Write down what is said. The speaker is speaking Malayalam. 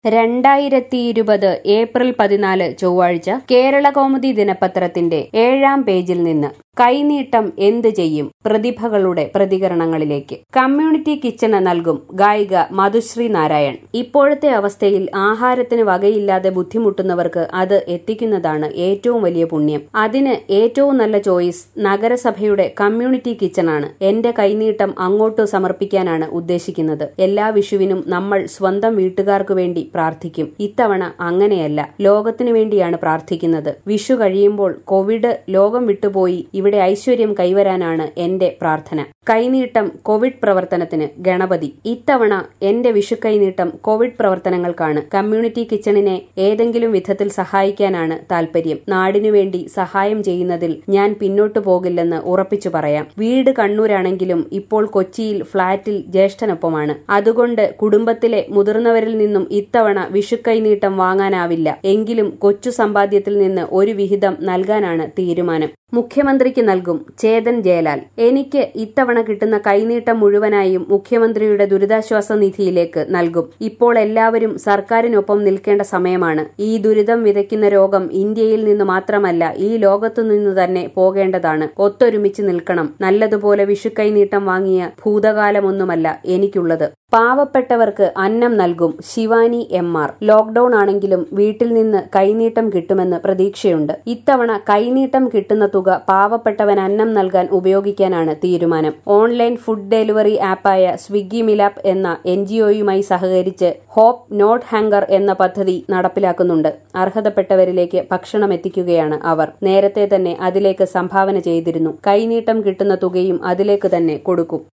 രണ്ടായിരത്തി ഇരുപത് ഏപ്രിൽ പതിനാല് ചൊവ്വാഴ്ച കേരള കൗമുദി ദിനപത്രത്തിന്റെ ഏഴാം പേജിൽ നിന്ന് കൈനീട്ടം എന്ത് ചെയ്യും പ്രതിഭകളുടെ പ്രതികരണങ്ങളിലേക്ക് കമ്മ്യൂണിറ്റി കിച്ചണ് നൽകും ഗായിക മധുശ്രീ നാരായൺ ഇപ്പോഴത്തെ അവസ്ഥയിൽ ആഹാരത്തിന് വകയില്ലാതെ ബുദ്ധിമുട്ടുന്നവർക്ക് അത് എത്തിക്കുന്നതാണ് ഏറ്റവും വലിയ പുണ്യം അതിന് ഏറ്റവും നല്ല ചോയ്സ് നഗരസഭയുടെ കമ്മ്യൂണിറ്റി കിച്ചണാണ് എന്റെ കൈനീട്ടം അങ്ങോട്ട് സമർപ്പിക്കാനാണ് ഉദ്ദേശിക്കുന്നത് എല്ലാ വിഷുവിനും നമ്മൾ സ്വന്തം വീട്ടുകാർക്ക് വേണ്ടി പ്രാർത്ഥിക്കും ഇത്തവണ അങ്ങനെയല്ല ലോകത്തിനു വേണ്ടിയാണ് പ്രാർത്ഥിക്കുന്നത് വിഷു കഴിയുമ്പോൾ കോവിഡ് ലോകം വിട്ടുപോയി ഇവിടെ ഐശ്വര്യം കൈവരാനാണ് എന്റെ പ്രാർത്ഥന കൈനീട്ടം കോവിഡ് പ്രവർത്തനത്തിന് ഗണപതി ഇത്തവണ എന്റെ വിഷു കൈനീട്ടം കോവിഡ് പ്രവർത്തനങ്ങൾക്കാണ് കമ്മ്യൂണിറ്റി കിച്ചണിനെ ഏതെങ്കിലും വിധത്തിൽ സഹായിക്കാനാണ് താൽപര്യം നാടിനു വേണ്ടി സഹായം ചെയ്യുന്നതിൽ ഞാൻ പിന്നോട്ടു പോകില്ലെന്ന് ഉറപ്പിച്ചു പറയാം വീട് കണ്ണൂരാണെങ്കിലും ഇപ്പോൾ കൊച്ചിയിൽ ഫ്ളാറ്റിൽ ജ്യേഷ്ഠനൊപ്പമാണ് അതുകൊണ്ട് കുടുംബത്തിലെ മുതിർന്നവരിൽ നിന്നും ഇത്തവണ വിഷുക്കൈനീട്ടം വാങ്ങാനാവില്ല എങ്കിലും കൊച്ചു സമ്പാദ്യത്തിൽ നിന്ന് ഒരു വിഹിതം നൽകാനാണ് തീരുമാനം മുഖ്യമന്ത്രിക്ക് നൽകും ചേതൻ ജയലാൽ എനിക്ക് ഇത്തവണ കിട്ടുന്ന കൈനീട്ടം മുഴുവനായും മുഖ്യമന്ത്രിയുടെ ദുരിതാശ്വാസ നിധിയിലേക്ക് നൽകും ഇപ്പോൾ എല്ലാവരും സർക്കാരിനൊപ്പം നിൽക്കേണ്ട സമയമാണ് ഈ ദുരിതം വിതയ്ക്കുന്ന രോഗം ഇന്ത്യയിൽ നിന്ന് മാത്രമല്ല ഈ ലോകത്തു നിന്ന് തന്നെ പോകേണ്ടതാണ് ഒത്തൊരുമിച്ച് നിൽക്കണം നല്ലതുപോലെ വിഷുക്കൈനീട്ടം വാങ്ങിയ ഭൂതകാലമൊന്നുമല്ല എനിക്കുള്ളത് പാവപ്പെട്ടവർക്ക് അന്നം നൽകും ശിവാനി എം ആർ ലോക്ഡൌൺ ആണെങ്കിലും വീട്ടിൽ നിന്ന് കൈനീട്ടം കിട്ടുമെന്ന് പ്രതീക്ഷയുണ്ട് ഇത്തവണ കൈനീട്ടം കിട്ടുന്ന തുക പാവപ്പെട്ടവൻ അന്നം നൽകാൻ ഉപയോഗിക്കാനാണ് തീരുമാനം ഓൺലൈൻ ഫുഡ് ഡെലിവറി ആപ്പായ സ്വിഗ്ഗി മിലാപ്പ് എന്ന എൻ ജിഒയുമായി സഹകരിച്ച് ഹോപ്പ് നോട്ട് ഹാങ്കർ എന്ന പദ്ധതി നടപ്പിലാക്കുന്നുണ്ട് അർഹതപ്പെട്ടവരിലേക്ക് ഭക്ഷണം എത്തിക്കുകയാണ് അവർ നേരത്തെ തന്നെ അതിലേക്ക് സംഭാവന ചെയ്തിരുന്നു കൈനീട്ടം കിട്ടുന്ന തുകയും അതിലേക്ക് തന്നെ കൊടുക്കും